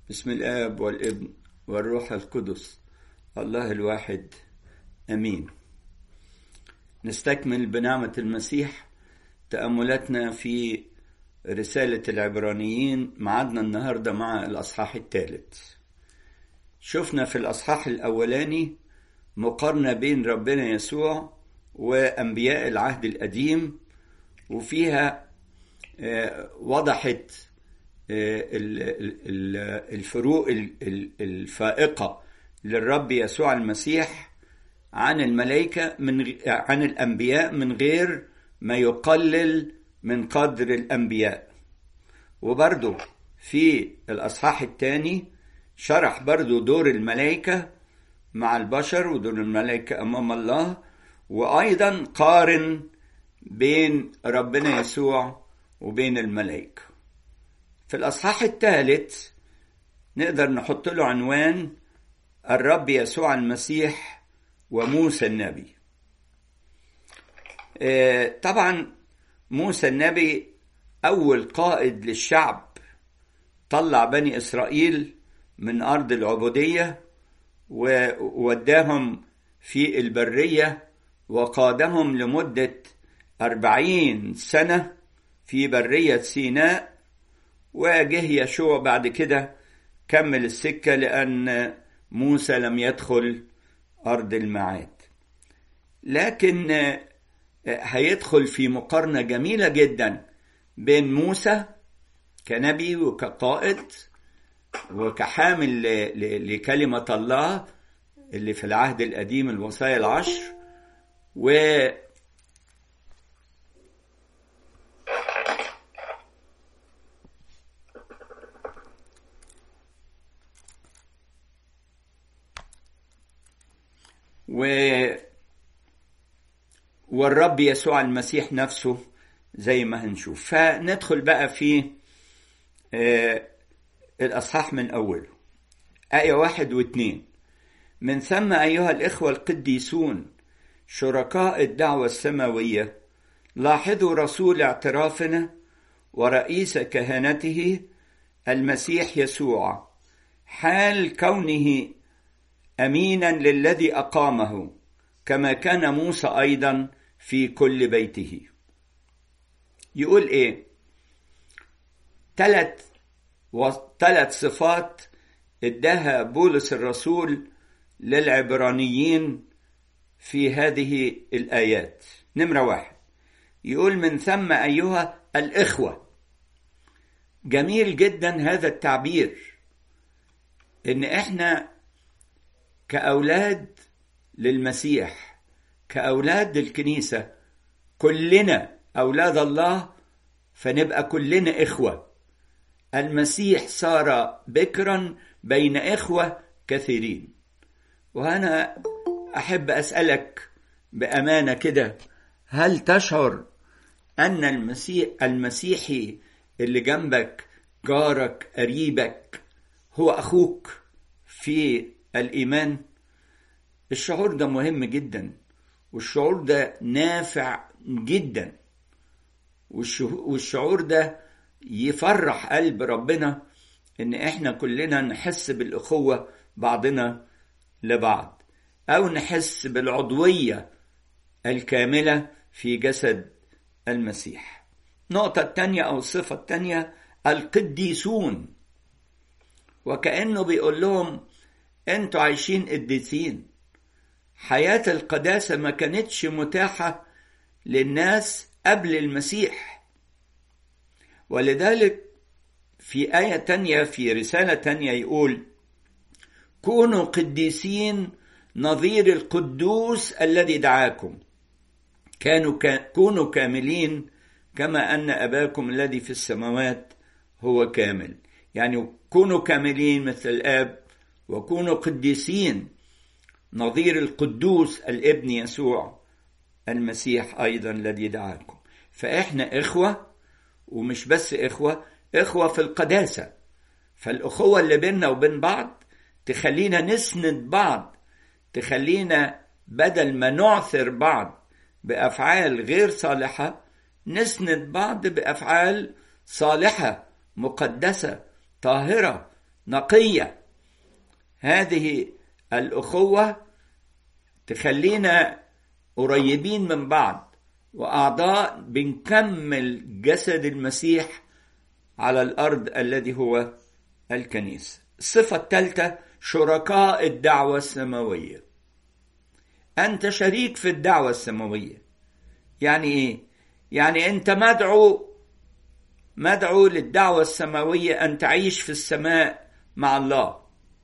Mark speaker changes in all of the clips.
Speaker 1: بسم الآب والابن والروح القدس الله الواحد امين نستكمل بنعمه المسيح تاملاتنا في رساله العبرانيين معادنا النهارده مع الاصحاح الثالث شفنا في الاصحاح الاولاني مقارنه بين ربنا يسوع وانبياء العهد القديم وفيها وضحت الفروق الفائقه للرب يسوع المسيح عن الملائكة من عن الأنبياء من غير ما يقلل من قدر الأنبياء وبرضه في الأصحاح الثاني شرح برضه دور الملائكة مع البشر ودور الملائكة أمام الله وأيضا قارن بين ربنا يسوع وبين الملائكة في الأصحاح الثالث نقدر نحط له عنوان الرب يسوع المسيح وموسى النبي طبعا موسى النبي أول قائد للشعب طلع بني إسرائيل من أرض العبودية ووداهم في البرية وقادهم لمدة أربعين سنة في برية سيناء وجه يشوع بعد كده كمل السكة لأن موسى لم يدخل أرض الميعاد لكن هيدخل في مقارنة جميلة جدا بين موسى كنبي وكقائد وكحامل لكلمة الله اللي في العهد القديم الوصايا العشر و و والرب يسوع المسيح نفسه زي ما هنشوف فندخل بقى في الأصحاح من أوله آية واحد واثنين من ثم أيها الإخوة القديسون شركاء الدعوة السماوية لاحظوا رسول اعترافنا ورئيس كهنته المسيح يسوع حال كونه امينا للذي اقامه كما كان موسى ايضا في كل بيته يقول ايه ثلاث ثلاث صفات اداها بولس الرسول للعبرانيين في هذه الايات نمره واحد يقول من ثم ايها الاخوه جميل جدا هذا التعبير ان احنا كأولاد للمسيح كأولاد للكنيسة كلنا أولاد الله فنبقى كلنا إخوة المسيح صار بكرا بين إخوة كثيرين وأنا أحب أسألك بأمانة كده هل تشعر أن المسيح المسيحي اللي جنبك جارك قريبك هو أخوك في الإيمان الشعور ده مهم جدا والشعور ده نافع جدا والشعور ده يفرح قلب ربنا ان احنا كلنا نحس بالاخوة بعضنا لبعض او نحس بالعضوية الكاملة في جسد المسيح النقطة التانية او الصفة التانية القديسون وكأنه بيقول لهم انتوا عايشين قديسين حياة القداسة ما كانتش متاحة للناس قبل المسيح ولذلك في آية تانية في رسالة تانية يقول كونوا قديسين نظير القدوس الذي دعاكم كانوا كا كونوا كاملين كما أن أباكم الذي في السماوات هو كامل يعني كونوا كاملين مثل الآب وكونوا قديسين نظير القدوس الابن يسوع المسيح ايضا الذي دعاكم فاحنا اخوه ومش بس اخوه اخوه في القداسه فالاخوه اللي بيننا وبين بعض تخلينا نسند بعض تخلينا بدل ما نعثر بعض بافعال غير صالحه نسند بعض بافعال صالحه مقدسه طاهره نقية هذه الأخوة تخلينا قريبين من بعض وأعضاء بنكمل جسد المسيح على الأرض الذي هو الكنيسة الصفة الثالثة شركاء الدعوة السماوية أنت شريك في الدعوة السماوية يعني إيه؟ يعني أنت مدعو مدعو للدعوة السماوية أن تعيش في السماء مع الله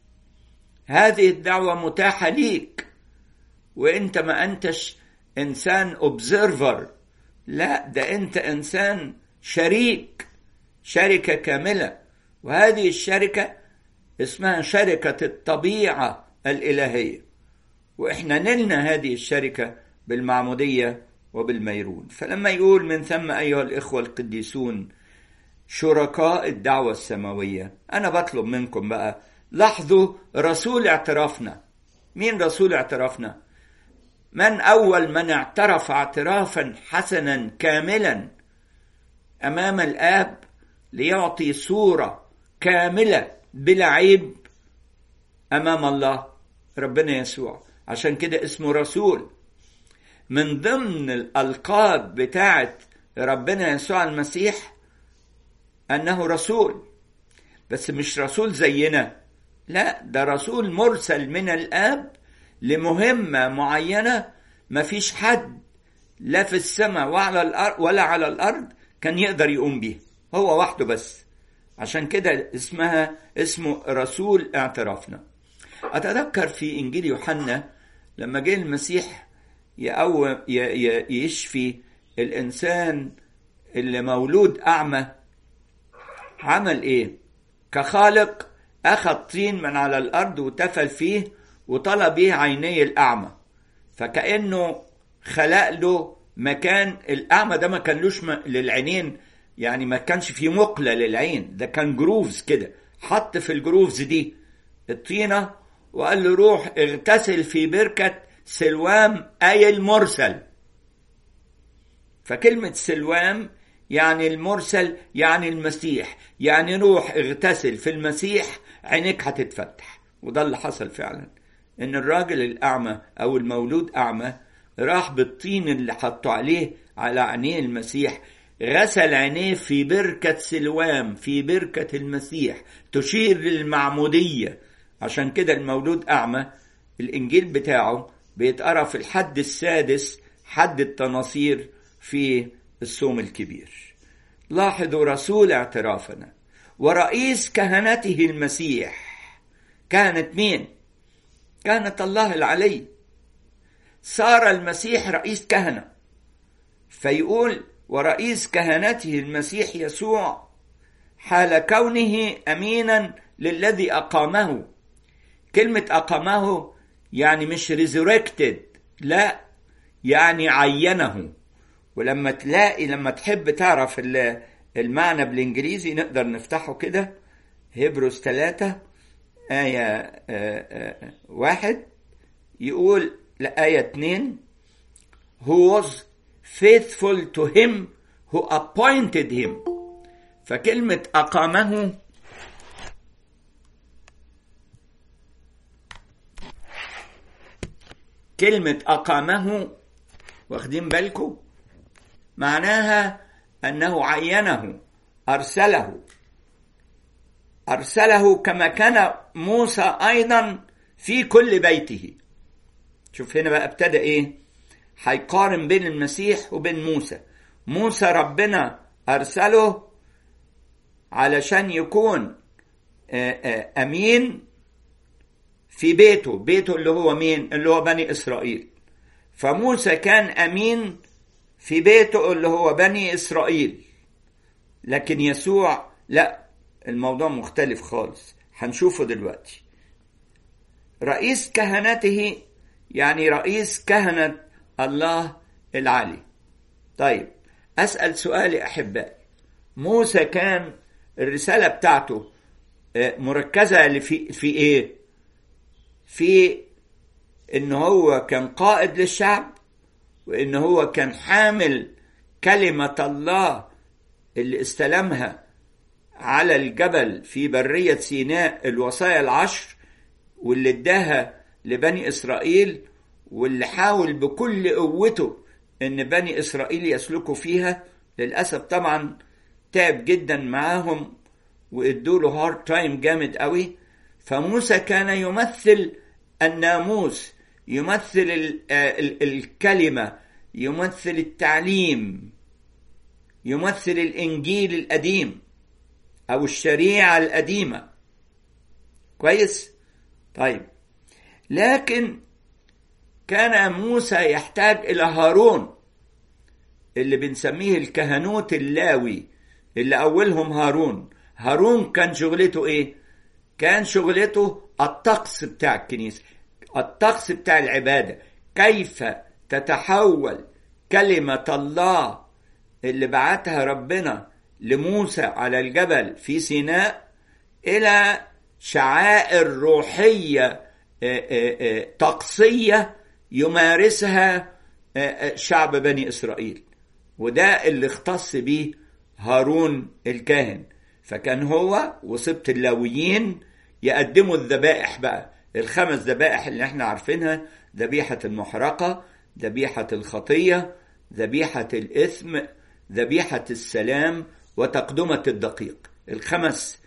Speaker 1: هذه الدعوة متاحة ليك وانت ما انتش انسان اوبزرفر لا ده انت انسان شريك شركة كاملة وهذه الشركة اسمها شركة الطبيعة الإلهية وإحنا نلنا هذه الشركة بالمعمودية وبالميرون فلما يقول من ثم أيها الإخوة القديسون شركاء الدعوة السماوية أنا بطلب منكم بقى لاحظوا رسول اعترافنا مين رسول اعترافنا من أول من اعترف اعترافا حسنا كاملا أمام الآب ليعطي صورة كاملة بلا عيب أمام الله ربنا يسوع عشان كده اسمه رسول من ضمن الألقاب بتاعة ربنا يسوع المسيح أنه رسول بس مش رسول زينا لا ده رسول مرسل من الآب لمهمة معينة مفيش حد لا في السماء وعلى الأرض ولا على الأرض كان يقدر يقوم بيها هو وحده بس عشان كده اسمها اسمه رسول اعترافنا أتذكر في إنجيل يوحنا لما جه المسيح يقوم يشفي الإنسان اللي مولود أعمى عمل إيه؟ كخالق أخذ طين من على الأرض وتفل فيه وطلب بيه عيني الأعمى فكأنه خلق له مكان الأعمى ده ما كانلوش للعينين يعني ما كانش فيه مقلة للعين ده كان جروفز كده حط في الجروفز دي الطينة وقال له روح اغتسل في بركة سلوام أي المرسل فكلمة سلوام يعني المرسل يعني المسيح يعني روح اغتسل في المسيح عينيك هتتفتح وده اللي حصل فعلا ان الراجل الاعمى او المولود اعمى راح بالطين اللي حطوا عليه على عينيه المسيح غسل عينيه في بركة سلوام في بركة المسيح تشير للمعمودية عشان كده المولود أعمى الإنجيل بتاعه بيتقرا في الحد السادس حد التناصير في الصوم الكبير لاحظوا رسول اعترافنا ورئيس كهنته المسيح كانت مين كانت الله العلي صار المسيح رئيس كهنة فيقول ورئيس كهنته المسيح يسوع حال كونه أمينا للذي أقامه كلمة أقامه يعني مش ريزوركتد لا يعني عينه ولما تلاقي لما تحب تعرف المعنى بالإنجليزي نقدر نفتحه كده هبروس ثلاثة آية آآ آآ واحد يقول لآية اتنين who was faithful to him who appointed him فكلمة أقامه كلمة أقامه واخدين بالكم معناها أنه عينه أرسله أرسله كما كان موسى أيضا في كل بيته شوف هنا بقى ابتدى إيه هيقارن بين المسيح وبين موسى موسى ربنا أرسله علشان يكون أمين في بيته بيته اللي هو مين اللي هو بني إسرائيل فموسى كان أمين في بيته اللي هو بني إسرائيل لكن يسوع لا الموضوع مختلف خالص هنشوفه دلوقتي رئيس كهنته يعني رئيس كهنة الله العلي طيب أسأل سؤالي أحبائي موسى كان الرسالة بتاعته مركزة في في إيه؟ في إن هو كان قائد للشعب وإن هو كان حامل كلمة الله اللي استلمها على الجبل في برية سيناء الوصايا العشر واللي اداها لبني إسرائيل واللي حاول بكل قوته إن بني إسرائيل يسلكوا فيها للأسف طبعا تعب جدا معاهم وادوا له هارد تايم جامد قوي فموسى كان يمثل الناموس يمثل ال ال الكلمة يمثل التعليم يمثل الإنجيل القديم أو الشريعة القديمة كويس؟ طيب لكن كان موسى يحتاج إلى هارون اللي بنسميه الكهنوت اللاوي اللي أولهم هارون هارون كان شغلته إيه؟ كان شغلته الطقس بتاع الكنيسة الطقس بتاع العبادة كيف تتحول كلمة الله اللي بعتها ربنا لموسى على الجبل في سيناء إلى شعائر روحية طقسية يمارسها شعب بني إسرائيل وده اللي اختص به هارون الكاهن فكان هو وسبط اللاويين يقدموا الذبائح بقى الخمس ذبائح اللي احنا عارفينها ذبيحة المحرقة ذبيحة الخطية ذبيحة الإثم ذبيحة السلام وتقدمة الدقيق الخمس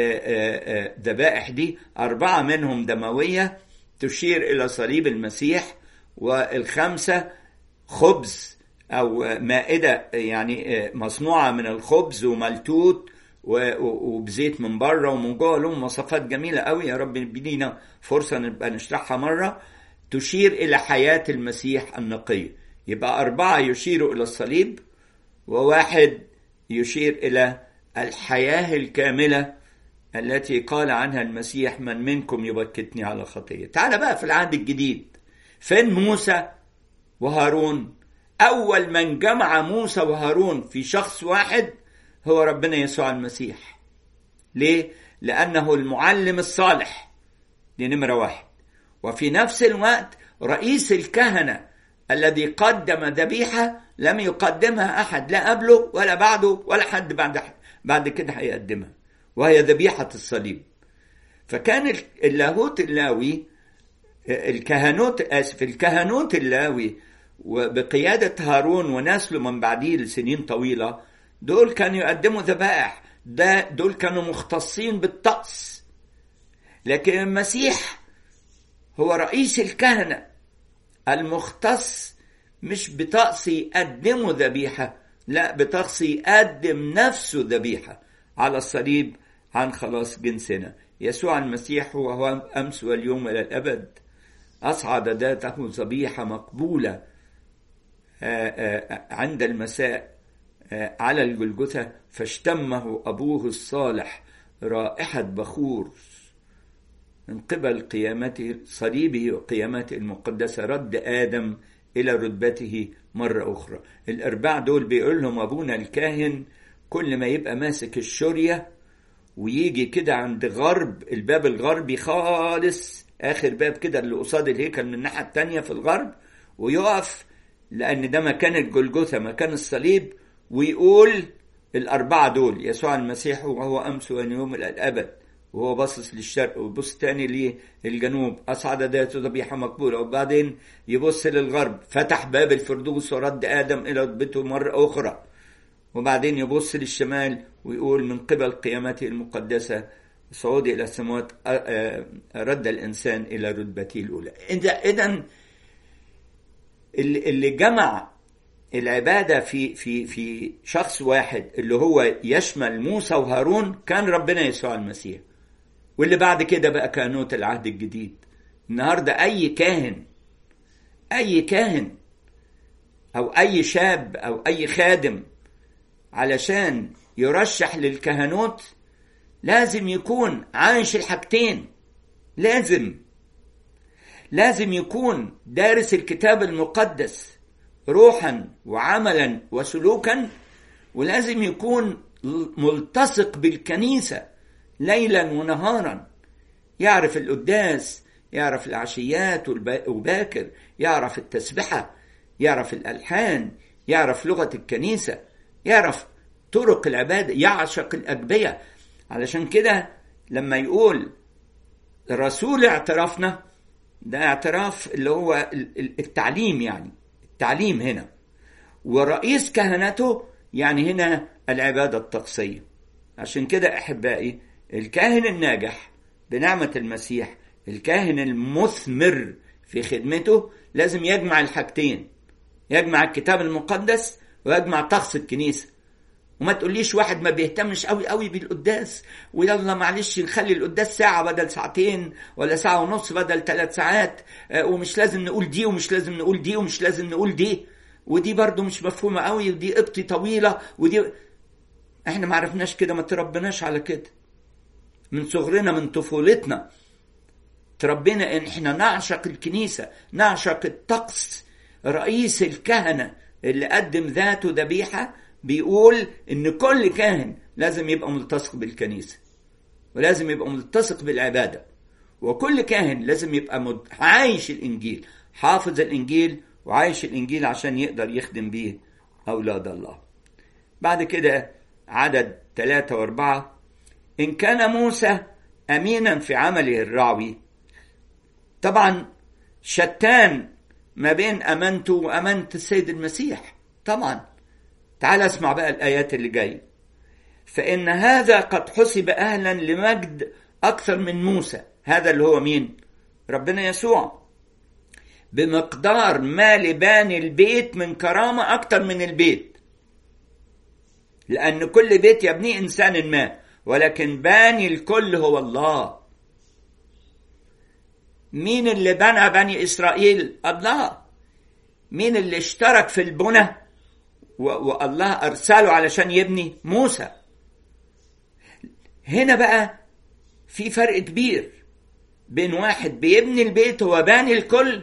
Speaker 1: ذبائح دي أربعة منهم دموية تشير إلى صليب المسيح والخمسة خبز أو مائدة يعني مصنوعة من الخبز وملتوت وبزيت من بره ومن جوه لهم مواصفات جميلة قوي يا رب يدينا فرصة نبقى نشرحها مرة تشير إلى حياة المسيح النقية يبقى أربعة يشيروا إلى الصليب وواحد يشير إلى الحياة الكاملة التي قال عنها المسيح من منكم يبكتني على خطية تعال بقى في العهد الجديد فين موسى وهارون أول من جمع موسى وهارون في شخص واحد هو ربنا يسوع المسيح ليه؟ لأنه المعلم الصالح دي نمرة واحد وفي نفس الوقت رئيس الكهنة الذي قدم ذبيحة لم يقدمها أحد لا قبله ولا بعده ولا حد بعد بعد كده هيقدمها وهي ذبيحة الصليب فكان اللاهوت اللاوي الكهنوت آسف الكهنوت اللاوي وبقيادة هارون ونسله من بعديه لسنين طويلة دول كانوا يقدموا ذبائح ده دول كانوا مختصين بالطقس لكن المسيح هو رئيس الكهنة المختص مش بطقس يقدموا ذبيحة لا بطقس يقدم نفسه ذبيحة على الصليب عن خلاص جنسنا يسوع المسيح هو هو أمس واليوم إلى الأبد أصعد ذاته ذبيحة مقبولة عند المساء على الجلجثة فاشتمه أبوه الصالح رائحة بخور من قبل قيامته صليبه وقيامته المقدسة رد آدم إلى رتبته مرة أخرى الأرباع دول بيقول لهم أبونا الكاهن كل ما يبقى ماسك الشورية ويجي كده عند غرب الباب الغربي خالص آخر باب كده اللي قصاد الهيكل من الناحية التانية في الغرب ويقف لأن ده مكان الجلجثة مكان الصليب ويقول الأربعة دول يسوع المسيح وهو أمس واليوم إلى الأبد وهو باصص للشرق ويبص تاني للجنوب أصعد ذات ذبيحة مقبولة وبعدين يبص للغرب فتح باب الفردوس ورد آدم إلى رتبته مرة أخرى وبعدين يبص للشمال ويقول من قبل قيامته المقدسة صعودي إلى السماوات رد الإنسان إلى رتبته الأولى إذا اللي جمع العباده في في في شخص واحد اللي هو يشمل موسى وهارون كان ربنا يسوع المسيح واللي بعد كده بقى كهنوت العهد الجديد النهارده اي كاهن اي كاهن او اي شاب او اي خادم علشان يرشح للكهنوت لازم يكون عايش الحاجتين لازم لازم يكون دارس الكتاب المقدس روحا وعملا وسلوكا ولازم يكون ملتصق بالكنيسه ليلا ونهارا يعرف القداس يعرف العشيات وباكر يعرف التسبحه يعرف الالحان يعرف لغه الكنيسه يعرف طرق العباده يعشق الاجبيه علشان كده لما يقول رسول اعترافنا ده اعتراف اللي هو التعليم يعني التعليم هنا ورئيس كهنته يعني هنا العبادة الطقسية عشان كده أحبائي الكاهن الناجح بنعمة المسيح الكاهن المثمر في خدمته لازم يجمع الحاجتين يجمع الكتاب المقدس ويجمع طقس الكنيسة وما تقوليش واحد ما بيهتمش قوي قوي بالقداس ويلا معلش نخلي القداس ساعة بدل ساعتين ولا ساعة ونص بدل ثلاث ساعات ومش لازم نقول دي ومش لازم نقول دي ومش لازم نقول دي ودي برضو مش مفهومة قوي ودي قبطي طويلة ودي احنا ما عرفناش كده ما تربناش على كده من صغرنا من طفولتنا تربينا ان احنا نعشق الكنيسة نعشق الطقس رئيس الكهنة اللي قدم ذاته ذبيحة بيقول ان كل كاهن لازم يبقى ملتصق بالكنيسة ولازم يبقى ملتصق بالعبادة وكل كاهن لازم يبقى عايش الانجيل حافظ الانجيل وعايش الانجيل عشان يقدر يخدم بيه اولاد الله بعد كده عدد ثلاثة واربعة ان كان موسى امينا في عمله الرعوي طبعا شتان ما بين امانته وامانه السيد المسيح طبعا تعال اسمع بقى الايات اللي جايه فان هذا قد حسب اهلا لمجد اكثر من موسى هذا اللي هو مين ربنا يسوع بمقدار ما لباني البيت من كرامه اكثر من البيت لان كل بيت يبنيه انسان ما ولكن باني الكل هو الله مين اللي بنى بني اسرائيل الله مين اللي اشترك في البنى والله ارسله علشان يبني موسى هنا بقى في فرق كبير بين واحد بيبني البيت هو باني الكل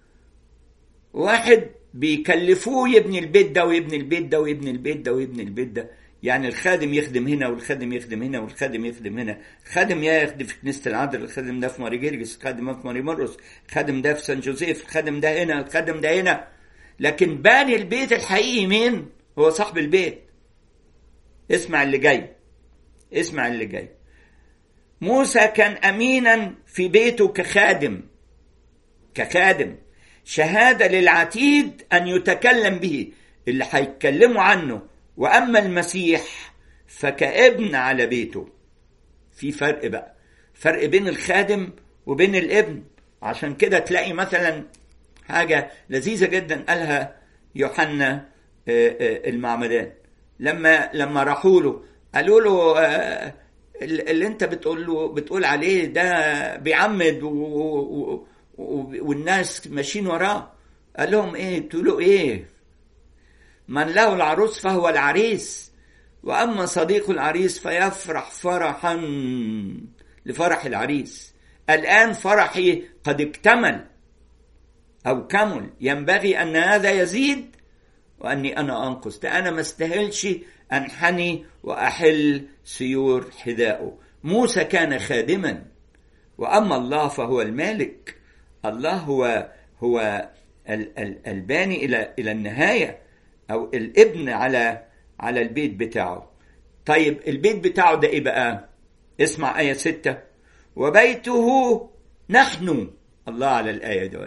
Speaker 1: واحد بيكلفوه يبني البيت ده ويبني البيت ده ويبني البيت ده ويبني البيت ده يعني الخادم يخدم هنا والخادم يخدم هنا والخادم يخدم هنا الخادم يا يخدم في كنيسة العذراء الخادم ده في ماري جيرجس الخادم ده في ماري مرقس الخادم ده في سان جوزيف الخادم ده هنا الخادم ده هنا لكن باني البيت الحقيقي مين هو صاحب البيت اسمع اللي جاي اسمع اللي جاي موسى كان امينا في بيته كخادم كخادم شهاده للعتيد ان يتكلم به اللي هيتكلموا عنه واما المسيح فكابن على بيته في فرق بقى فرق بين الخادم وبين الابن عشان كده تلاقي مثلا حاجه لذيذه جدا قالها يوحنا المعمدان لما لما راحوا له قالوا له اللي انت بتقول له بتقول عليه ده بيعمد و و و والناس ماشيين وراه قال لهم ايه تقولوا ايه من له العروس فهو العريس واما صديق العريس فيفرح فرحا لفرح العريس الان فرحي قد اكتمل او كمل ينبغي ان هذا يزيد واني انا انقص ده انا ما استاهلش انحني واحل سيور حذائه موسى كان خادما واما الله فهو المالك الله هو هو الباني الى الى النهايه او الابن على على البيت بتاعه طيب البيت بتاعه ده ايه بقى اسمع آية ستة وبيته نحن الله على الآية دي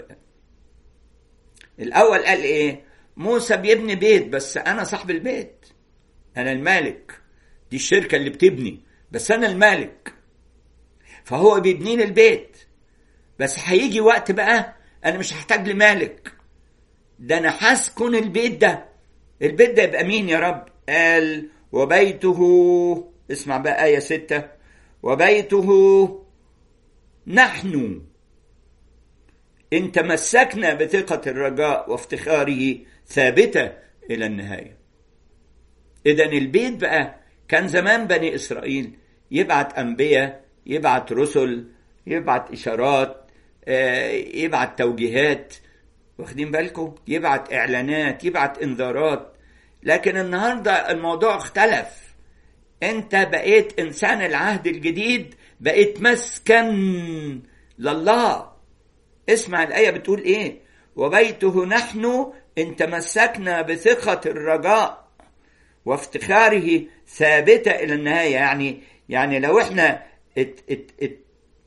Speaker 1: الأول قال إيه موسى بيبني بيت بس أنا صاحب البيت أنا المالك دي الشركة اللي بتبني بس أنا المالك فهو بيبني لي البيت بس هيجي وقت بقى أنا مش هحتاج لمالك ده أنا هسكن البيت ده البيت ده يبقى مين يا رب قال وبيته اسمع بقى آية ستة وبيته نحن إن تمسكنا بثقة الرجاء وافتخاره ثابتة إلى النهاية إذا البيت بقى كان زمان بني إسرائيل يبعت أنبياء يبعت رسل يبعت إشارات يبعت توجيهات واخدين بالكم يبعت إعلانات يبعت إنذارات لكن النهاردة الموضوع اختلف أنت بقيت إنسان العهد الجديد بقيت مسكن لله اسمع الآية بتقول إيه وبيته نحن إن تمسكنا بثقة الرجاء وافتخاره ثابتة إلى النهاية يعني يعني لو احنا ات ات ات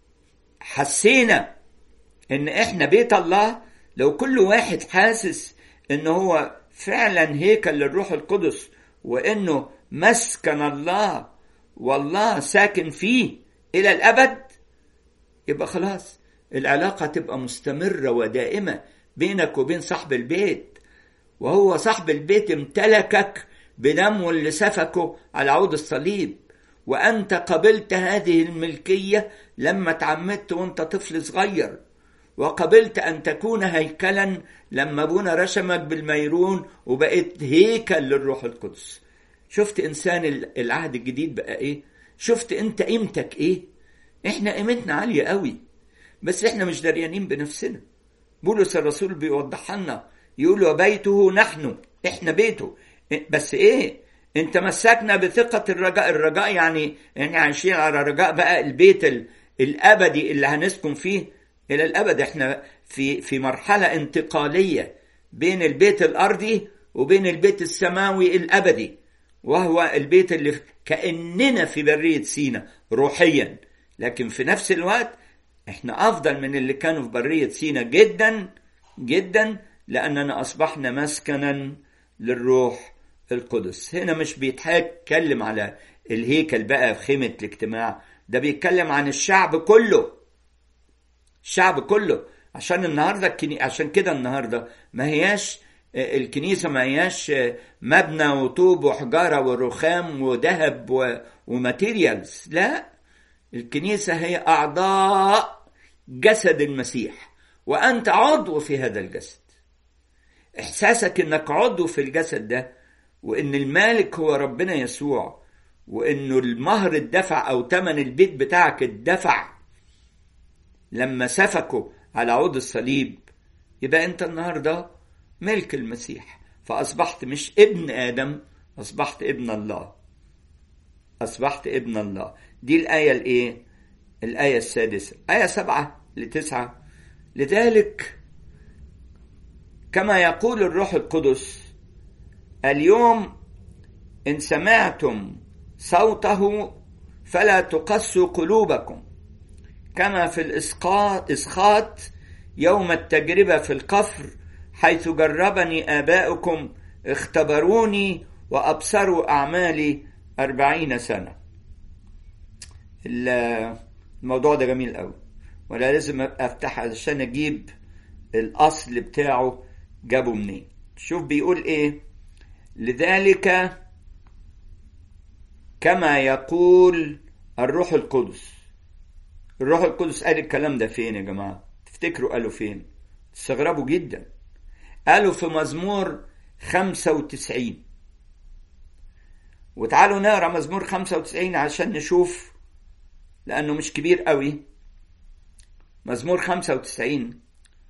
Speaker 1: حسينا ان احنا بيت الله لو كل واحد حاسس ان هو فعلا هيكل للروح القدس وانه مسكن الله والله ساكن فيه الى الابد يبقى خلاص العلاقه تبقى مستمره ودائمه بينك وبين صاحب البيت وهو صاحب البيت امتلكك بدمه اللي سفكه على عود الصليب وانت قبلت هذه الملكيه لما تعمدت وانت طفل صغير وقبلت ان تكون هيكلا لما ابونا رشمك بالميرون وبقيت هيكل للروح القدس شفت انسان العهد الجديد بقى ايه شفت انت قيمتك ايه احنا قيمتنا عاليه قوي بس احنا مش دريانين بنفسنا بولس الرسول بيوضح لنا يقول وبيته نحن احنا بيته بس ايه انت مسكنا بثقة الرجاء الرجاء يعني يعني عايشين على رجاء بقى البيت الابدي اللي هنسكن فيه الى الابد احنا في في مرحلة انتقالية بين البيت الارضي وبين البيت السماوي الابدي وهو البيت اللي كاننا في برية سينا روحيا لكن في نفس الوقت احنا افضل من اللي كانوا في برية سينا جدا جدا لاننا اصبحنا مسكنا للروح القدس هنا مش بيتكلم على الهيكل بقى في خيمة الاجتماع ده بيتكلم عن الشعب كله الشعب كله عشان النهارده الكني... عشان كده النهارده ما هياش الكنيسه ما هياش مبنى وطوب وحجاره ورخام وذهب و... وماتيريالز لا الكنيسه هي اعضاء جسد المسيح وانت عضو في هذا الجسد احساسك انك عضو في الجسد ده وان المالك هو ربنا يسوع وانه المهر اتدفع او تمن البيت بتاعك اتدفع لما سفكوا على عود الصليب يبقى انت النهارده ملك المسيح فاصبحت مش ابن ادم اصبحت ابن الله اصبحت ابن الله دي الايه الايه الايه السادسه ايه سبعه لتسعه لذلك كما يقول الروح القدس اليوم ان سمعتم صوته فلا تقسوا قلوبكم كما في الاسقاط اسخاط يوم التجربه في القفر حيث جربني اباؤكم اختبروني وابصروا اعمالي أربعين سنه الموضوع ده جميل قوي ولا لازم افتح عشان اجيب الاصل بتاعه جابه منين شوف بيقول ايه لذلك كما يقول الروح القدس الروح القدس قال الكلام ده فين يا جماعة تفتكروا قالوا فين تستغربوا جدا قالوا في مزمور 95 وتعالوا نقرا مزمور 95 عشان نشوف لأنه مش كبير قوي مزمور 95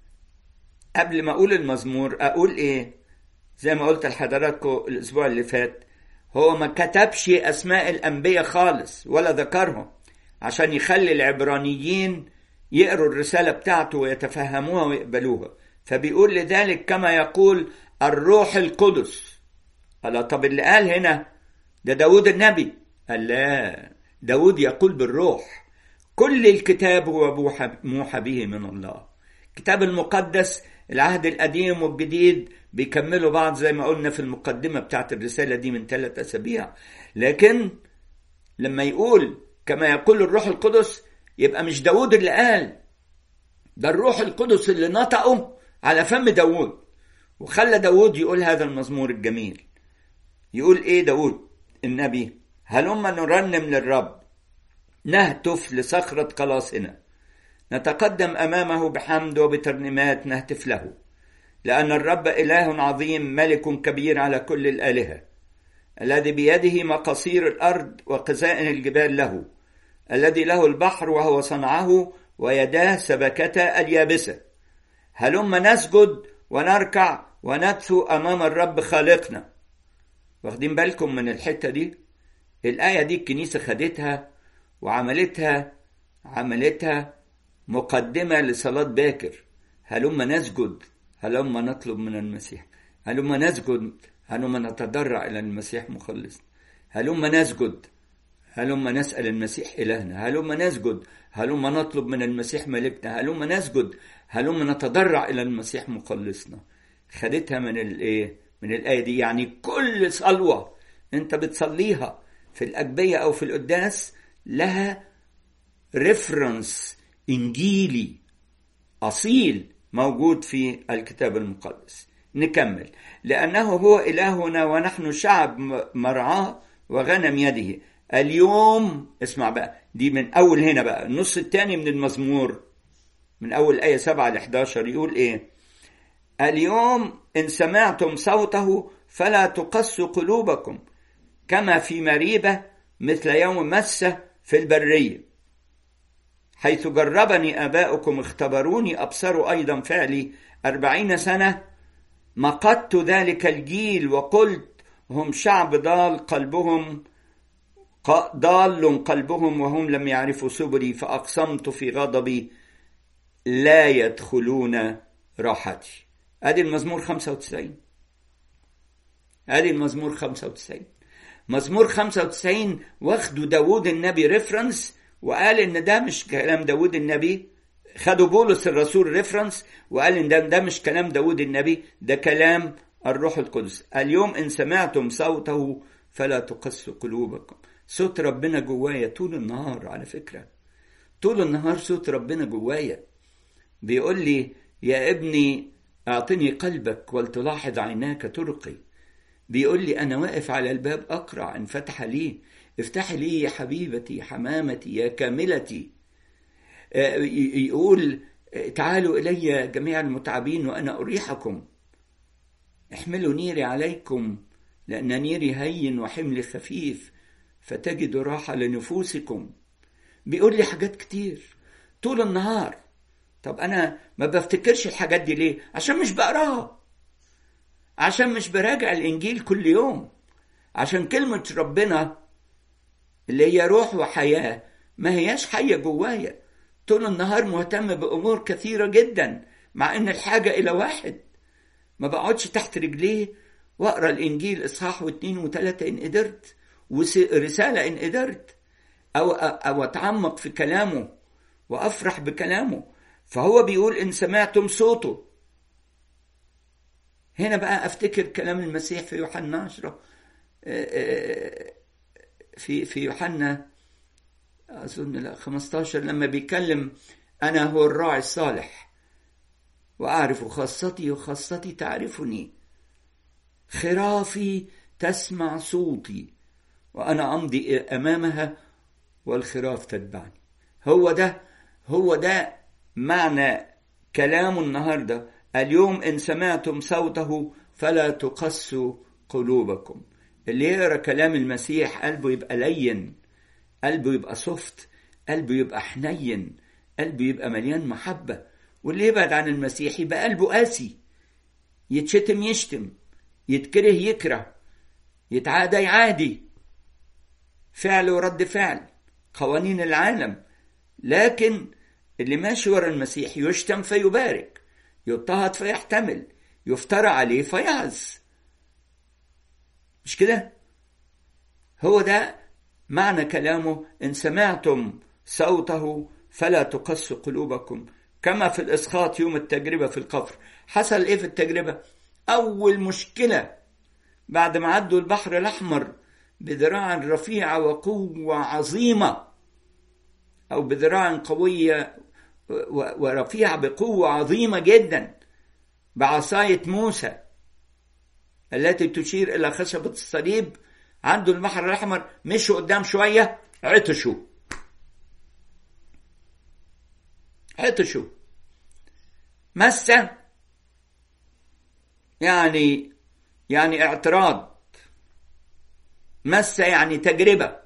Speaker 1: قبل ما أقول المزمور أقول إيه زي ما قلت لحضراتكم الأسبوع اللي فات هو ما كتبش أسماء الأنبياء خالص ولا ذكرهم عشان يخلي العبرانيين يقروا الرسالة بتاعته ويتفهموها ويقبلوها فبيقول لذلك كما يقول الروح القدس قال طب اللي قال هنا ده داود النبي قال لا داود يقول بالروح كل الكتاب هو موحى به من الله الكتاب المقدس العهد القديم والجديد بيكملوا بعض زي ما قلنا في المقدمة بتاعت الرسالة دي من ثلاث أسابيع لكن لما يقول كما يقول الروح القدس يبقى مش داود اللي قال ده الروح القدس اللي نطقه على فم داود وخلى داود يقول هذا المزمور الجميل يقول ايه داود النبي هلما نرنم للرب نهتف لصخرة خلاصنا نتقدم أمامه بحمد وبترنيمات نهتف له لأن الرب إله عظيم ملك كبير على كل الآلهة الذي بيده مقاصير الأرض وقزائن الجبال له الذي له البحر وهو صنعه ويداه سبكتا اليابسة هلما نسجد ونركع ونكثو أمام الرب خالقنا واخدين بالكم من الحتة دي الآية دي الكنيسة خدتها وعملتها عملتها مقدمة لصلاة باكر هلما نسجد هلما نطلب من المسيح هلما نسجد هلما نتضرع إلى المسيح مخلص هلما نسجد هلما نسأل المسيح إلهنا هلما نسجد هلما نطلب من المسيح ملكنا هلما نسجد هلما نتضرع إلى المسيح مخلصنا خدتها من الإيه من الآية دي يعني كل صلوة أنت بتصليها في الأجبية أو في القداس لها ريفرنس إنجيلي أصيل موجود في الكتاب المقدس نكمل لأنه هو إلهنا ونحن شعب مرعاه وغنم يده اليوم اسمع بقى دي من أول هنا بقى النص الثاني من المزمور من أول آية 7 ل 11 يقول إيه اليوم إن سمعتم صوته فلا تقسوا قلوبكم كما في مريبة مثل يوم مسة في البرية حيث جربني آباؤكم اختبروني أبصروا أيضا فعلي أربعين سنة مقدت ذلك الجيل وقلت هم شعب ضال قلبهم ضال قلبهم وهم لم يعرفوا سبلي فأقسمت في غضبي لا يدخلون راحتي ادي المزمور 95 ادي المزمور 95 مزمور 95 واخدوا داوود النبي ريفرنس وقال ان ده مش كلام داوود النبي خدوا بولس الرسول ريفرنس وقال ان ده, ده مش كلام داوود النبي ده كلام الروح القدس اليوم ان سمعتم صوته فلا تقسوا قلوبكم صوت ربنا جوايا طول النهار على فكرة طول النهار صوت ربنا جوايا بيقول لي يا ابني اعطني قلبك ولتلاحظ عيناك طرقي بيقول لي انا واقف على الباب اقرع ان فتح لي افتح لي يا حبيبتي حمامتي يا كاملتي يقول تعالوا الي جميع المتعبين وانا اريحكم احملوا نيري عليكم لان نيري هين وحملي خفيف فتجدوا راحه لنفوسكم بيقول لي حاجات كتير طول النهار طب انا ما بفتكرش الحاجات دي ليه عشان مش بقراها عشان مش براجع الانجيل كل يوم عشان كلمه ربنا اللي هي روح وحياه ما هياش حيه جوايا طول النهار مهتم بامور كثيره جدا مع ان الحاجه الى واحد ما بقعدش تحت رجليه واقرا الانجيل اصحاح واثنين وثلاثه ان قدرت ورساله ان قدرت او او اتعمق في كلامه وافرح بكلامه فهو بيقول إن سمعتم صوته هنا بقى أفتكر كلام المسيح في يوحنا 10 في في يوحنا أظن لا 15 لما بيتكلم أنا هو الراعي الصالح وأعرف خاصتي وخاصتي تعرفني خرافي تسمع صوتي وأنا أمضي أمامها والخراف تتبعني هو ده هو ده معنى كلامه النهارده اليوم ان سمعتم صوته فلا تقسوا قلوبكم اللي يقرا كلام المسيح قلبه يبقى لين قلبه يبقى صفت قلبه يبقى حنين قلبه يبقى مليان محبه واللي يبعد عن المسيح يبقى قلبه قاسي يتشتم يشتم يتكره يكره يتعادى يعادي فعل ورد فعل قوانين العالم لكن اللي ماشي ورا المسيح يشتم فيبارك يضطهد فيحتمل يفترى عليه فيعز مش كده هو ده معنى كلامه ان سمعتم صوته فلا تقسوا قلوبكم كما في الاسقاط يوم التجربه في القفر حصل ايه في التجربه اول مشكله بعد ما عدوا البحر الاحمر بذراع رفيعه وقوه عظيمه او بذراع قويه ورفيعة بقوة عظيمة جدا بعصاية موسى التي تشير إلى خشبة الصليب عنده البحر الأحمر مشوا قدام شوية عطشوا عطشوا مسة يعني يعني اعتراض مسة يعني تجربة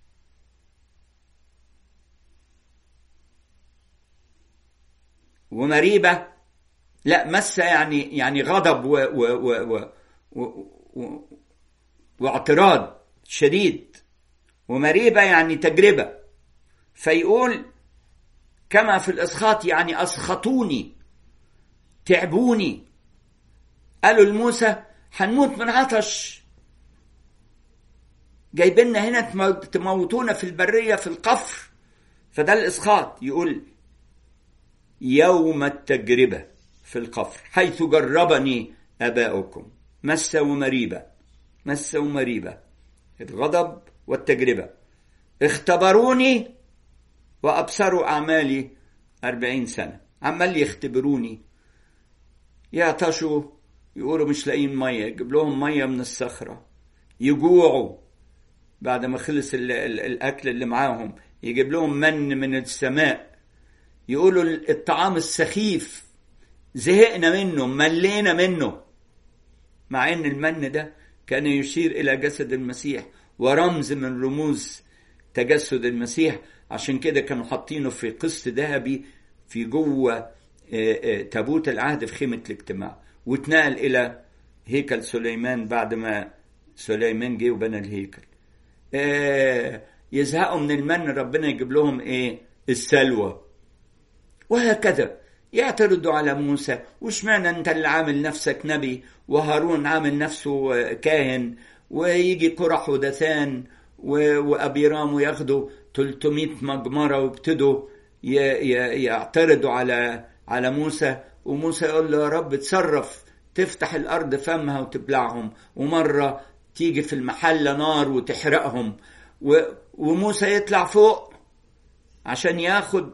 Speaker 1: ومريبة لا مسة يعني يعني غضب و و و و و و واعتراض شديد ومريبة يعني تجربة فيقول كما في الإسخاط يعني أسخطوني تعبوني قالوا لموسى هنموت من عطش جايبيننا هنا تموتونا في البرية في القفر فده الإسقاط يقول يوم التجربة في القفر حيث جربني آباؤكم مس ومريبة مس ومريبة الغضب والتجربة اختبروني وأبصروا أعمالي أربعين سنة عمال يختبروني يعطشوا يقولوا مش لاقيين مية يجيب لهم مية من الصخرة يجوعوا بعد ما خلص الأكل اللي معاهم يجيب لهم من من السماء يقولوا الطعام السخيف زهقنا منه ملينا منه مع ان المن ده كان يشير الى جسد المسيح ورمز من رموز تجسد المسيح عشان كده كانوا حاطينه في قسط ذهبي في جوه تابوت العهد في خيمه الاجتماع واتنقل الى هيكل سليمان بعد ما سليمان جه وبنى الهيكل يزهقوا من المن ربنا يجيب لهم ايه السلوى وهكذا يعترضوا على موسى واشمعنى انت اللي عامل نفسك نبي وهارون عامل نفسه كاهن ويجي كرح ودثان وابيرام وياخدوا 300 مجمره ويبتدوا يعترضوا على على موسى وموسى يقول له يا رب اتصرف تفتح الارض فمها وتبلعهم ومره تيجي في المحله نار وتحرقهم وموسى يطلع فوق عشان ياخد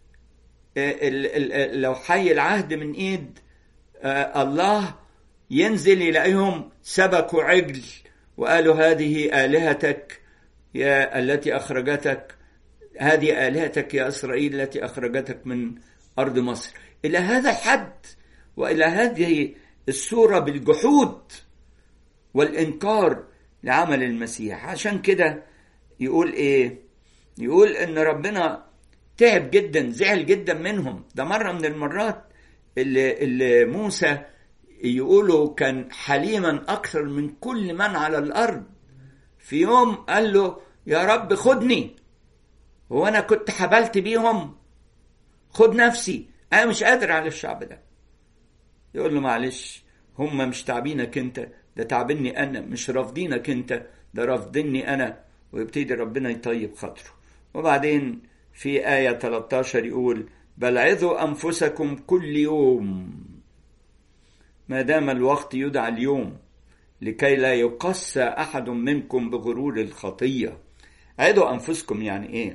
Speaker 1: لو حي العهد من ايد الله ينزل يلاقيهم سبكوا عجل وقالوا هذه آلهتك يا التي أخرجتك هذه آلهتك يا إسرائيل التي أخرجتك من أرض مصر إلى هذا الحد وإلى هذه الصورة بالجحود والإنكار لعمل المسيح عشان كده يقول إيه يقول إن ربنا تعب جدا زعل جدا منهم ده مرة من المرات اللي, اللي موسى يقولوا كان حليما أكثر من كل من على الأرض في يوم قال له يا رب خدني هو أنا كنت حبلت بيهم خد نفسي أنا مش قادر على الشعب ده يقول له معلش هم مش تعبينك أنت ده تعبني أنا مش رافضينك أنت ده رافضني أنا ويبتدي ربنا يطيب خاطره وبعدين في آية 13 يقول بل عظوا أنفسكم كل يوم ما دام الوقت يدعى اليوم لكي لا يقسى أحد منكم بغرور الخطية عظوا أنفسكم يعني إيه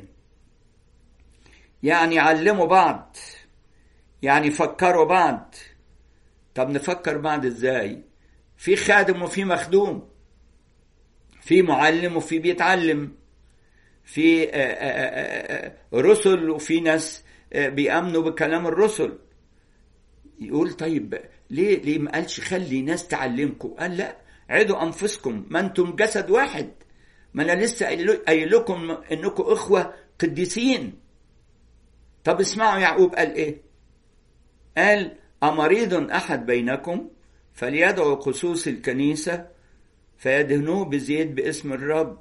Speaker 1: يعني علموا بعض يعني فكروا بعض طب نفكر بعض ازاي في خادم وفي مخدوم في معلم وفي بيتعلم في رسل وفي ناس بيأمنوا بكلام الرسل يقول طيب ليه ليه ما قالش خلي ناس تعلمكم قال لا عدوا انفسكم ما انتم جسد واحد ما انا لسه قايل لكم انكم اخوه قديسين طب اسمعوا يعقوب قال ايه قال امريض احد بينكم فليدعو قصوص الكنيسه فيدهنوه بزيت باسم الرب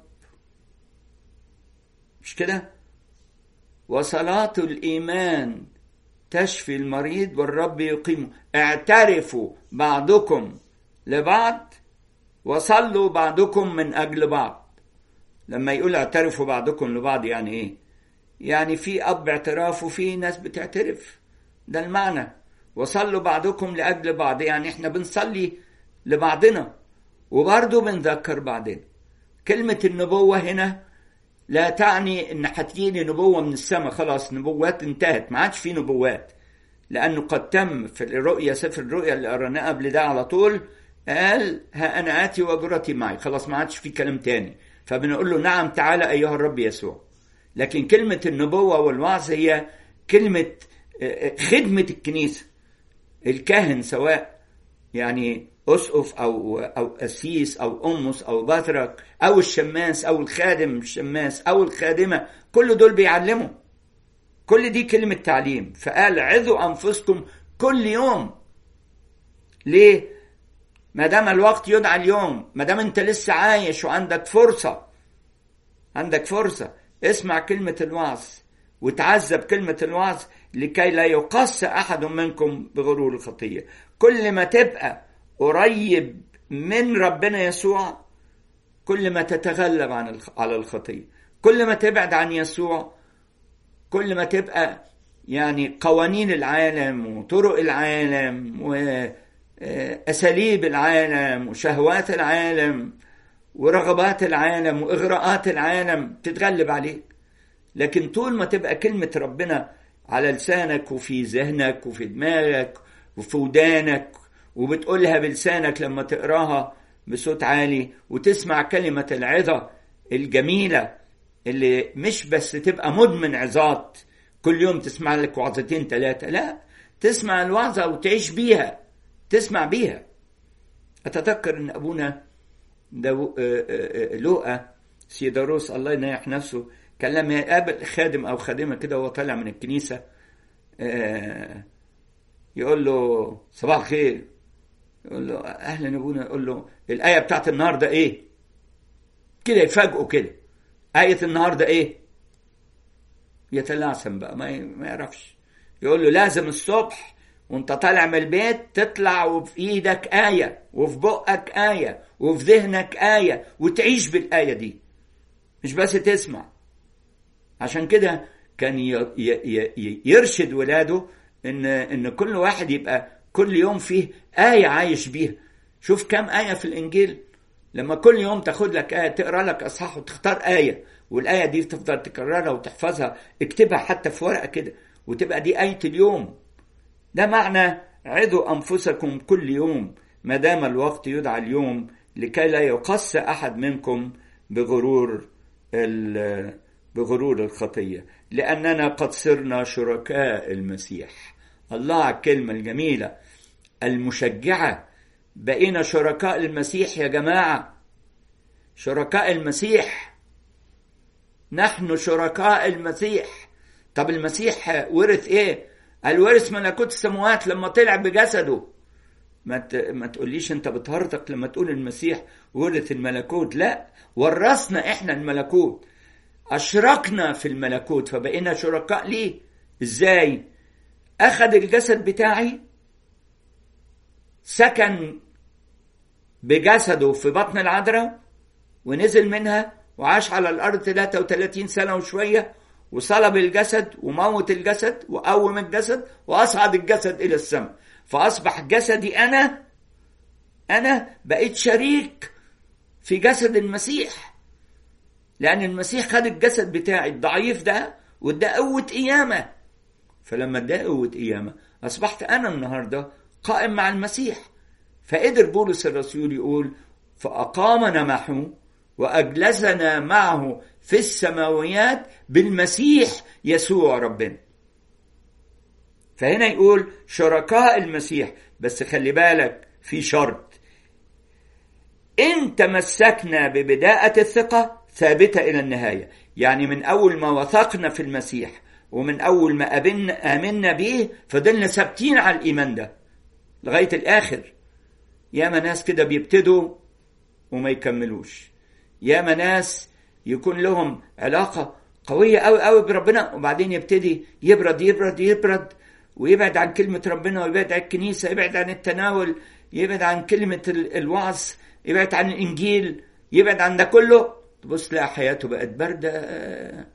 Speaker 1: مش كده وصلاة الإيمان تشفي المريض والرب يقيمه اعترفوا بعضكم لبعض وصلوا بعضكم من أجل بعض لما يقول اعترفوا بعضكم لبعض يعني ايه يعني في أب اعتراف وفي ناس بتعترف ده المعنى وصلوا بعضكم لأجل بعض يعني احنا بنصلي لبعضنا وبرضه بنذكر بعضنا كلمة النبوة هنا لا تعني ان هتجيني نبوة من السماء خلاص نبوات انتهت ما عادش في نبوات لأنه قد تم في الرؤيا سفر الرؤيا اللي قريناه قبل ده على طول قال ها أنا آتي وأجرتي معي خلاص ما عادش في كلام تاني فبنقول له نعم تعالى أيها الرب يسوع لكن كلمة النبوة والوعظ هي كلمة خدمة الكنيسة الكاهن سواء يعني أسقف أو أو قسيس أو أمس أو بطرك أو الشماس أو الخادم الشماس أو الخادمة كل دول بيعلموا كل دي كلمة تعليم فقال عظوا أنفسكم كل يوم ليه؟ ما دام الوقت يدعى اليوم ما دام أنت لسه عايش وعندك فرصة عندك فرصة اسمع كلمة الوعظ وتعذب كلمة الوعظ لكي لا يقص أحد منكم بغرور الخطية كل ما تبقى قريب من ربنا يسوع كل ما تتغلب عن على الخطيه كل ما تبعد عن يسوع كل ما تبقى يعني قوانين العالم وطرق العالم واساليب العالم وشهوات العالم ورغبات العالم واغراءات العالم تتغلب عليك لكن طول ما تبقى كلمه ربنا على لسانك وفي ذهنك وفي دماغك وفي ودانك وبتقولها بلسانك لما تقراها بصوت عالي وتسمع كلمة العظة الجميلة اللي مش بس تبقى مدمن عظات كل يوم تسمع لك وعظتين ثلاثة لا تسمع الوعظة وتعيش بيها تسمع بيها أتذكر أن أبونا لوقا سيداروس الله ينيح نفسه كان لما يقابل خادم أو خادمة كده وهو طالع من الكنيسة يقول له صباح الخير يقول له اهلا ابونا يقول له الايه بتاعت النهارده ايه كده يفاجئه كده ايه النهارده ايه يتلعثم بقى ما ما يعرفش يقول له لازم الصبح وانت طالع من البيت تطلع وفي ايدك آية وفي بقك آية وفي ذهنك آية وتعيش بالآية دي مش بس تسمع عشان كده كان يرشد ولاده ان ان كل واحد يبقى كل يوم فيه آية عايش بيها شوف كم آية في الإنجيل لما كل يوم تاخد لك آية تقرا لك أصحاح وتختار آية والآية دي تفضل تكررها وتحفظها اكتبها حتى في ورقة كده وتبقى دي آية اليوم ده معنى عدوا أنفسكم كل يوم ما دام الوقت يدعى اليوم لكي لا يقص أحد منكم بغرور بغرور الخطية لأننا قد صرنا شركاء المسيح الله على الكلمة الجميلة المشجعة بقينا شركاء المسيح يا جماعة شركاء المسيح نحن شركاء المسيح طب المسيح ورث ايه قال ورث ملكوت السماوات لما طلع بجسده ما ت... ما تقوليش انت بتهرطق لما تقول المسيح ورث الملكوت لا ورثنا احنا الملكوت اشركنا في الملكوت فبقينا شركاء ليه ازاي اخذ الجسد بتاعي سكن بجسده في بطن العذراء ونزل منها وعاش على الارض 33 سنه وشويه وصلب الجسد وموت الجسد وقوم الجسد واصعد الجسد الى السماء فاصبح جسدي انا انا بقيت شريك في جسد المسيح لان المسيح خد الجسد بتاعي الضعيف ده وده قوه قيامه فلما اداه قوه قيامه اصبحت انا النهارده قائم مع المسيح فقدر بولس الرسول يقول فاقامنا معه واجلسنا معه في السماويات بالمسيح يسوع ربنا فهنا يقول شركاء المسيح بس خلي بالك في شرط ان تمسكنا ببداءة الثقة ثابتة إلى النهاية يعني من أول ما وثقنا في المسيح ومن أول ما أبنا آمنا به فضلنا ثابتين على الإيمان ده لغاية الآخر ياما ناس كده بيبتدوا وما يكملوش ياما ناس يكون لهم علاقة قوية أوي أوي بربنا وبعدين يبتدي يبرد يبرد يبرد ويبعد عن كلمة ربنا ويبعد عن الكنيسة يبعد عن التناول يبعد عن كلمة الوعظ يبعد عن الإنجيل يبعد عن ده كله تبص تلاقي حياته بقت باردة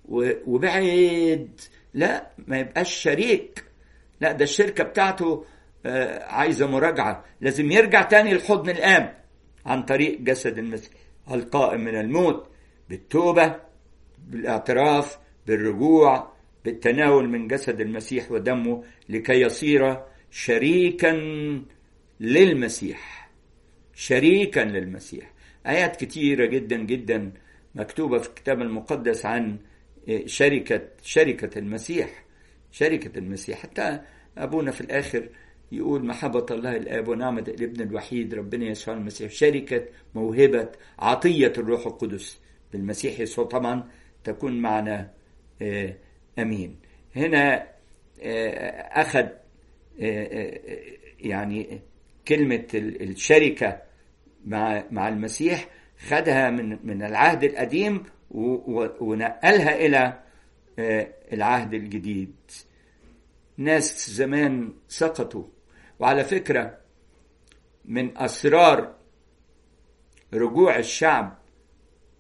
Speaker 1: وبعد لا ما يبقاش شريك لا ده الشركة بتاعته عايزة مراجعة لازم يرجع تاني لحضن الآب عن طريق جسد المسيح القائم من الموت بالتوبة بالاعتراف بالرجوع بالتناول من جسد المسيح ودمه لكي يصير شريكا للمسيح شريكا للمسيح آيات كتيرة جدا جدا مكتوبة في الكتاب المقدس عن شركة شركة المسيح شركة المسيح حتى أبونا في الآخر يقول محبة الله الآب ونعمة الابن الوحيد ربنا يسوع المسيح شركة موهبة عطية الروح القدس بالمسيح يسوع طبعا تكون معنا أمين هنا أخذ يعني كلمة الشركة مع مع المسيح خدها من من العهد القديم ونقلها إلى العهد الجديد ناس زمان سقطوا وعلى فكرة من أسرار رجوع الشعب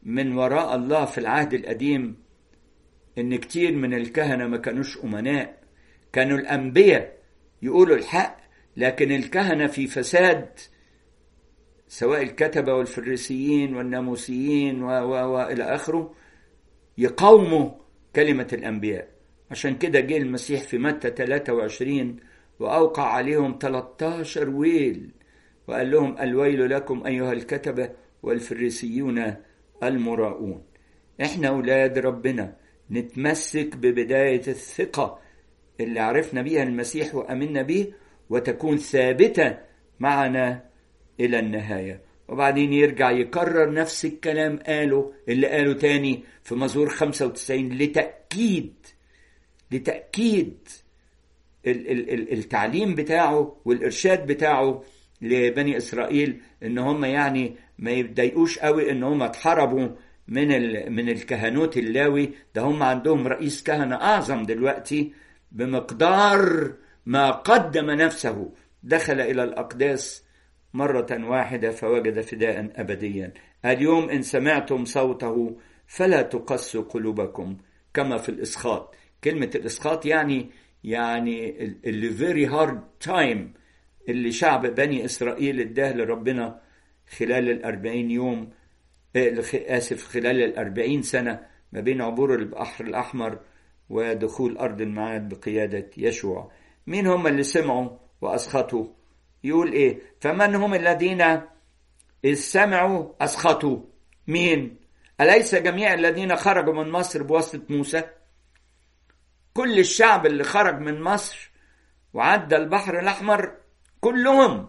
Speaker 1: من وراء الله في العهد القديم ان كتير من الكهنه ما كانوش امناء كانوا الانبياء يقولوا الحق لكن الكهنه في فساد سواء الكتبه والفريسيين والناموسيين والى اخره يقاوموا كلمه الانبياء عشان كده جه المسيح في متى 23 واوقع عليهم 13 ويل وقال لهم الويل لكم ايها الكتبه والفريسيون المراؤون احنا اولاد ربنا نتمسك ببدايه الثقه اللي عرفنا بيها المسيح وامنا به وتكون ثابته معنا الى النهايه وبعدين يرجع يكرر نفس الكلام قاله اللي قاله تاني في مزمور 95 لتاكيد لتاكيد التعليم بتاعه والارشاد بتاعه لبني اسرائيل ان هم يعني ما يتضايقوش قوي ان هم اتحربوا من من الكهنوت اللاوي ده هم عندهم رئيس كهنه اعظم دلوقتي بمقدار ما قدم نفسه دخل الى الاقداس مره واحده فوجد فداء ابديا اليوم ان سمعتم صوته فلا تقسوا قلوبكم كما في الاسخاط كلمه الاسخاط يعني يعني اللي فيري هارد تايم اللي شعب بني إسرائيل اداه لربنا خلال الأربعين يوم آسف خلال الأربعين سنة ما بين عبور البحر الأحمر ودخول أرض المعاد بقيادة يشوع مين هم اللي سمعوا وأسخطوا يقول إيه فمن هم الذين إذ سمعوا أسخطوا مين أليس جميع الذين خرجوا من مصر بواسطة موسى كل الشعب اللي خرج من مصر وعدى البحر الأحمر كلهم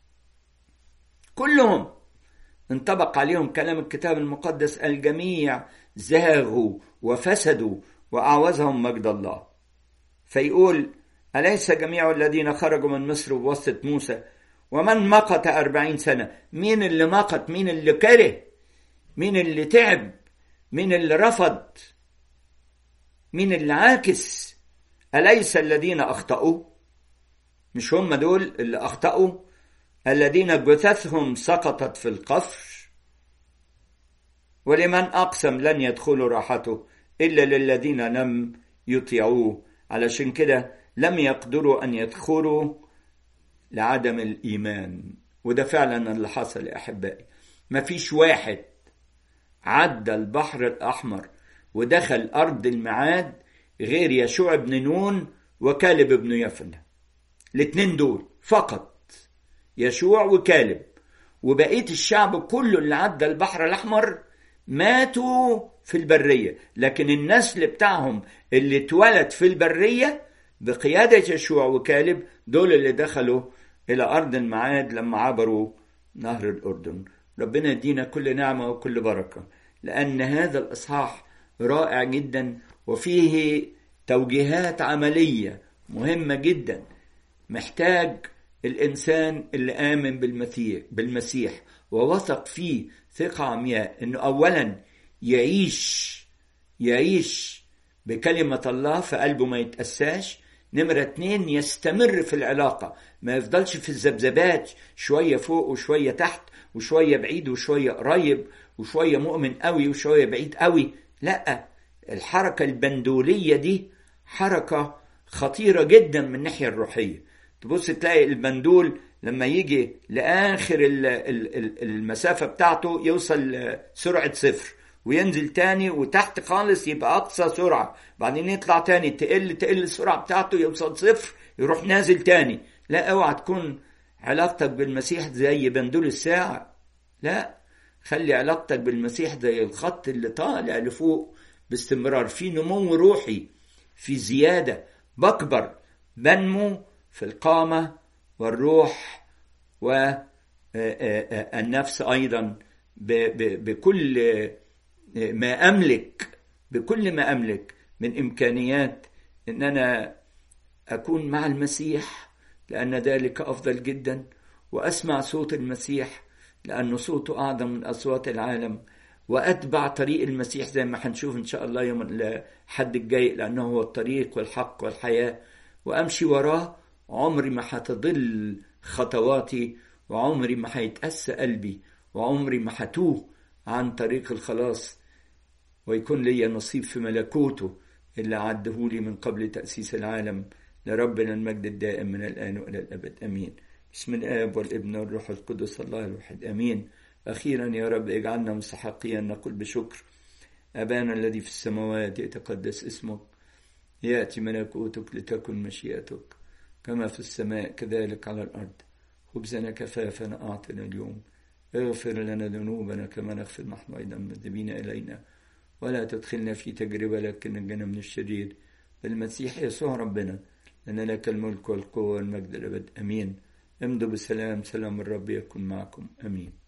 Speaker 1: كلهم انطبق عليهم كلام الكتاب المقدس الجميع زاغوا وفسدوا وأعوزهم مجد الله فيقول أليس جميع الذين خرجوا من مصر بواسطة موسى ومن مقت أربعين سنة مين اللي مقت مين اللي كره مين اللي تعب مين اللي رفض مين اللي عاكس أليس الذين أخطأوا مش هم دول اللي أخطأوا الذين جثثهم سقطت في القفر ولمن أقسم لن يدخلوا راحته إلا للذين لم يطيعوه علشان كده لم يقدروا أن يدخلوا لعدم الإيمان وده فعلا اللي حصل يا أحبائي مفيش واحد عدى البحر الأحمر ودخل أرض المعاد غير يشوع بن نون وكالب بن يفنة الاتنين دول فقط يشوع وكالب وبقية الشعب كله اللي عدى البحر الأحمر ماتوا في البرية لكن النسل بتاعهم اللي اتولد في البرية بقيادة يشوع وكالب دول اللي دخلوا إلى أرض المعاد لما عبروا نهر الأردن ربنا يدينا كل نعمة وكل بركة لأن هذا الإصحاح رائع جدا وفيه توجيهات عملية مهمة جدا محتاج الإنسان اللي آمن بالمسيح, بالمسيح ووثق فيه ثقة عمياء إنه أولا يعيش يعيش بكلمة الله في قلبه ما يتأساش نمرة اتنين يستمر في العلاقة ما يفضلش في الذبذبات شوية فوق وشوية تحت وشوية بعيد وشوية قريب وشوية مؤمن قوي وشوية بعيد قوي لا الحركة البندولية دي حركة خطيرة جدا من الناحية الروحية تبص تلاقي البندول لما يجي لآخر المسافة بتاعته يوصل سرعة صفر وينزل تاني وتحت خالص يبقى أقصى سرعة بعدين يطلع تاني تقل تقل السرعة بتاعته يوصل صفر يروح نازل تاني لا اوعى تكون علاقتك بالمسيح زي بندول الساعة لا خلي علاقتك بالمسيح زي الخط اللي طالع لفوق باستمرار في نمو روحي في زيادة بكبر بنمو في القامة والروح والنفس أيضا بكل ما أملك بكل ما أملك من إمكانيات إن أنا أكون مع المسيح لأن ذلك أفضل جدا وأسمع صوت المسيح لأنه صوته أعظم من أصوات العالم وأتبع طريق المسيح زي ما هنشوف إن شاء الله يوم الحد الجاي لأنه هو الطريق والحق والحياة وأمشي وراه عمري ما هتضل خطواتي وعمري ما هيتأسى قلبي وعمري ما هتوه عن طريق الخلاص ويكون لي نصيب في ملكوته اللي عده لي من قبل تأسيس العالم لربنا المجد الدائم من الآن وإلى الأبد أمين بسم الآب والابن والروح القدس الله الواحد أمين أخيرا يا رب اجعلنا مستحقين نقول بشكر أبانا الذي في السماوات يتقدس اسمك يأتي ملكوتك لتكن مشيئتك كما في السماء كذلك على الأرض خبزنا كفافنا أعطنا اليوم اغفر لنا ذنوبنا كما نغفر نحن أيضا المذنبين إلينا ولا تدخلنا في تجربة لكن نجنا من الشرير بالمسيح يسوع ربنا لأن لك الملك والقوة والمجد الأبد أمين امضوا بسلام سلام الرب يكن معكم أمين